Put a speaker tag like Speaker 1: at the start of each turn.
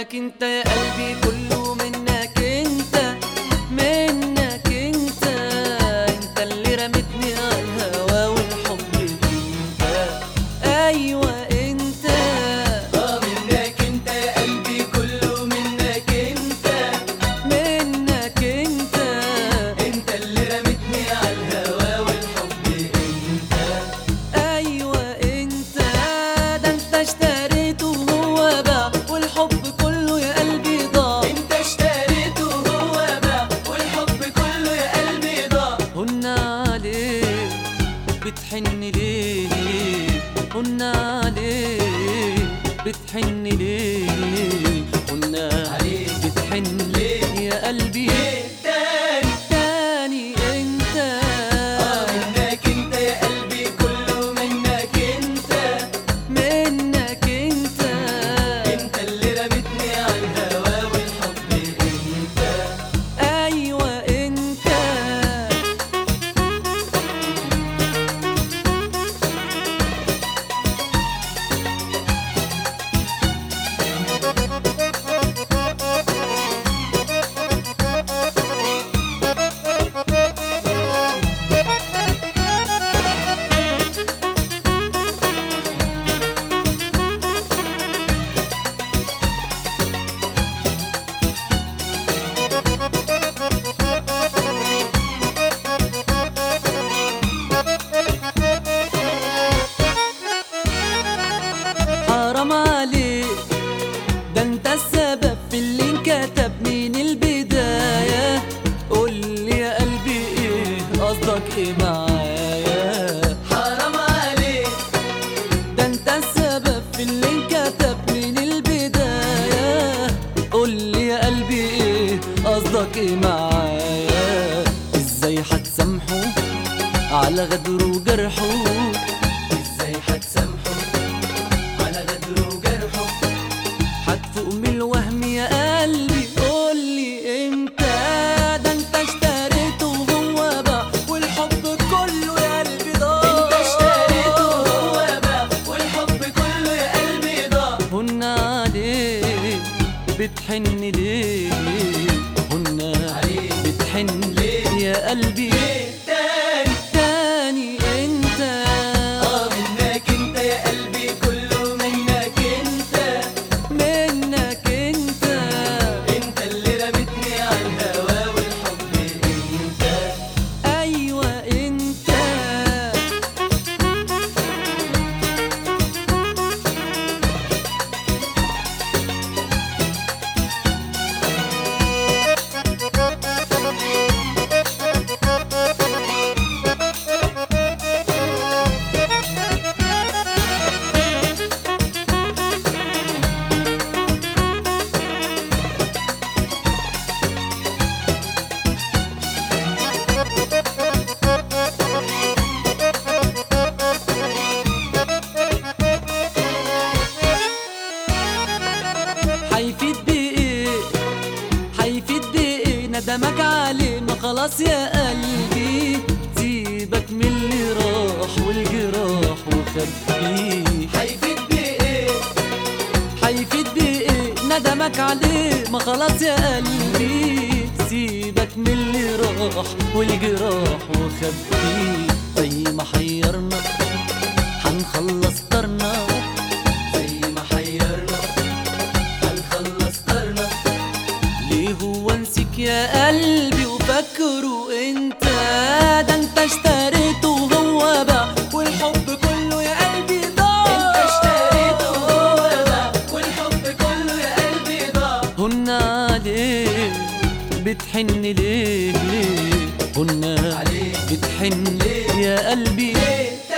Speaker 1: منك انت يا قلبي كله منك انت منك انت انت اللي رمتني على الهوا والحب انت ايوه انت
Speaker 2: اه منك انت يا قلبي كله منك انت
Speaker 1: منك انت
Speaker 2: انت اللي رمتني على الهوا والحب انت
Speaker 1: ايوه انت ده انت اشتريته وهو باع والحب كله يا قلبي ضاع
Speaker 2: انت اشتريته وهو باع والحب كله يا قلبي ضاع
Speaker 1: قلنا عليه بتحن ليه قلنا عليه بتحن ليه قلنا
Speaker 2: عليه
Speaker 1: بتحن
Speaker 2: ليه؟
Speaker 1: يا قلبي
Speaker 2: ليه تاني
Speaker 1: تاني انت
Speaker 2: اه منك انت يا قلبي كله منك انت
Speaker 1: منك انت
Speaker 2: انت اللي رمتني على الهوا والحب انت
Speaker 1: ايوه انت حرام عليك ده انت السبب في اللي انكتب من البداية قول لي يا قلبي ايه قصدك ايه معايا
Speaker 2: حرام عليك
Speaker 1: ده انت السبب في اللي انكتب من البداية قول لي يا قلبي ايه قصدك ايه معايا ازاي هتسامحه على غدره وجرحه
Speaker 2: ازاي هتسامحه على غدره وجرحه
Speaker 1: هتفوق من الوهم يا قلبي قولي امتى ده انت اشتريته وهو باع والحب كله يا قلبي ضاع
Speaker 2: انت اشتريته وهو باع والحب كله يا قلبي ضاع
Speaker 1: هنا عليك بتحن ليه هنا
Speaker 2: عليك
Speaker 1: بتحن
Speaker 2: ليه؟
Speaker 1: يا قلبي
Speaker 2: ليه تاني
Speaker 1: تاني انت
Speaker 2: اه منك انت يا قلبي كله منك انت
Speaker 1: منك انت
Speaker 2: انت اللي رمتني على الهوا والحب انت
Speaker 1: ايوه انت هيفيد بايه هيفيد بايه ندمك عليه ما خلاص يا قلبي سيبك من اللي راح والجراح وخبيه
Speaker 2: هيفيد بايه
Speaker 1: هيفيد بايه ندمك عليه ما خلاص يا قلبي سيبك من اللي راح والجراح وخبيه زي ما حيرنا هنخلص طرنا
Speaker 2: زي ما حيرنا هنخلص طرنا
Speaker 1: ليه هو نسيك يا قلبي وفكره انت ده انت اشتريته وهو باع والحب كله يا قلبي ضاع
Speaker 2: انت اشتريته وهو باع والحب كله يا قلبي ضاع
Speaker 1: هنا عليه بتحن ليه ليه هنا
Speaker 2: عليه
Speaker 1: بتحن
Speaker 2: ليه؟
Speaker 1: يا قلبي
Speaker 2: ليه